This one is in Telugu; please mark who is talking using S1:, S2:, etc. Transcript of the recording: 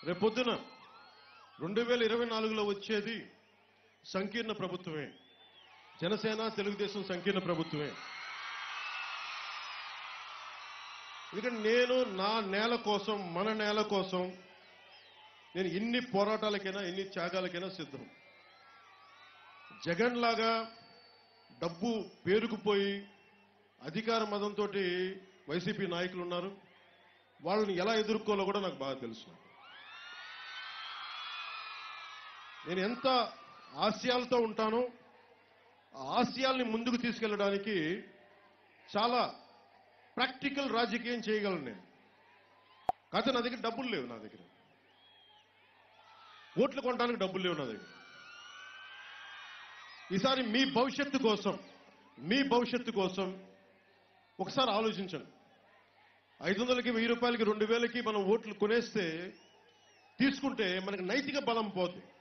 S1: రేపొద్దున రెండు వేల ఇరవై నాలుగులో వచ్చేది సంకీర్ణ ప్రభుత్వమే జనసేన తెలుగుదేశం సంకీర్ణ ప్రభుత్వమే ఎందుకంటే నేను నా నేల కోసం మన నేల కోసం నేను ఎన్ని పోరాటాలకైనా ఎన్ని త్యాగాలకైనా సిద్ధం జగన్ లాగా డబ్బు పేరుకుపోయి అధికార మదంతో వైసీపీ నాయకులు ఉన్నారు వాళ్ళని ఎలా ఎదుర్కోవాలో కూడా నాకు బాగా తెలుసు నేను ఎంత ఆశయాలతో ఉంటానో ఆ ఆశయాల్ని ముందుకు తీసుకెళ్ళడానికి చాలా ప్రాక్టికల్ రాజకీయం చేయగలను నేను కాకపోతే నా దగ్గర డబ్బులు లేవు నా దగ్గర ఓట్లు కొనడానికి డబ్బులు లేవు నా దగ్గర ఈసారి మీ భవిష్యత్తు కోసం మీ భవిష్యత్తు కోసం ఒకసారి ఆలోచించండి ఐదు వందలకి వెయ్యి రూపాయలకి రెండు వేలకి మనం ఓట్లు కొనేస్తే తీసుకుంటే మనకి నైతిక బలం పోతుంది